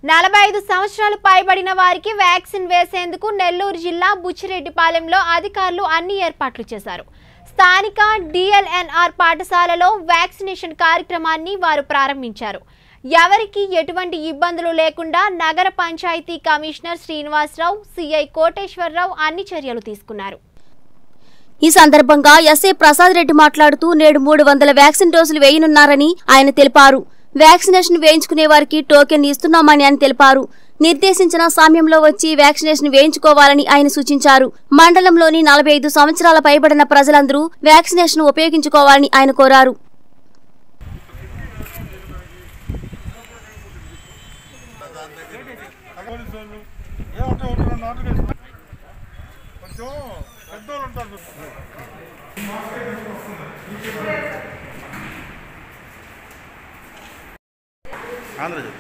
నలభై ఐదు సంవత్సరాలు పైబడిన వారికి వ్యాక్సిన్ వేసేందుకు నెల్లూరు జిల్లా బుచ్చిరెడ్డిపాలెంలో అధికారులు అన్ని ఏర్పాట్లు చేశారు స్థానిక డిఎల్ఎన్ఆర్ పాఠశాలలో వ్యాక్సినేషన్ కార్యక్రమాన్ని వారు ప్రారంభించారు ఎవరికి ఎటువంటి ఇబ్బందులు లేకుండా నగర పంచాయతీ కమిషనర్ శ్రీనివాసరావు సిఐ కోటేశ్వరరావు అన్ని చర్యలు తీసుకున్నారు ఈ సందర్భంగా ఎస్ఐ ప్రసాద్ రెడ్డి మాట్లాడుతూ నేడు మూడు వందల వ్యాక్సిన్ డోసులు వేయనున్నారని ఆయన తెలిపారు వ్యాక్సినేషన్ వేయించుకునే వారికి టోకెన్ ఇస్తున్నామని ఆయన తెలిపారు నిర్దేశించిన సమయంలో వచ్చి వ్యాక్సినేషన్ వేయించుకోవాలని ఆయన సూచించారు మండలంలోని నలభై ఐదు సంవత్సరాల పైబడిన ప్రజలందరూ వ్యాక్సినేషన్ ఉపయోగించుకోవాలని ఆయన కోరారు పోలీసు వాళ్ళు ఏమంటే ఒకటి రెండు ఆటలు వేసుకో. కొంచెం పెద్దోళ్ళు ఉంటారు ఆంధ్రజ్యోతి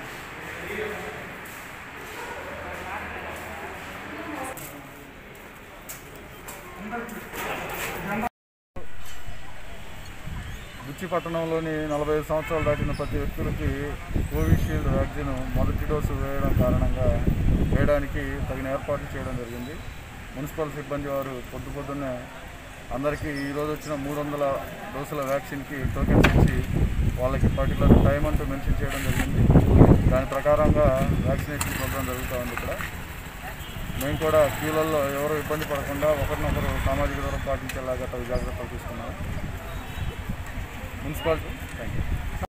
బుచ్చి పట్టణంలోని నలభై ఐదు సంవత్సరాలు దాటిన ప్రతి వ్యక్తులకి కోవిషీల్డ్ వ్యాక్సిన్ మొదటి డోసు వేయడం కారణంగా వేయడానికి తగిన ఏర్పాట్లు చేయడం జరిగింది మున్సిపల్ సిబ్బంది వారు పొద్దు పొద్దున్నే అందరికీ ఈరోజు వచ్చిన మూడు వందల డోసుల వ్యాక్సిన్కి టోకెన్స్ ఇచ్చి వాళ్ళకి పర్టికులర్ టైం అంటూ మెన్షన్ చేయడం జరిగింది దాని ప్రకారంగా వ్యాక్సినేషన్ ప్రోగ్రామ్ జరుగుతూ ఉంది ఇక్కడ మేము కూడా క్యూలలో ఎవరు ఇబ్బంది పడకుండా ఒకరినొకరు సామాజిక దూరం పాటించేలాగా తగు జాగ్రత్తలు తీసుకున్నాము మున్సిపాలిటీ థ్యాంక్ యూ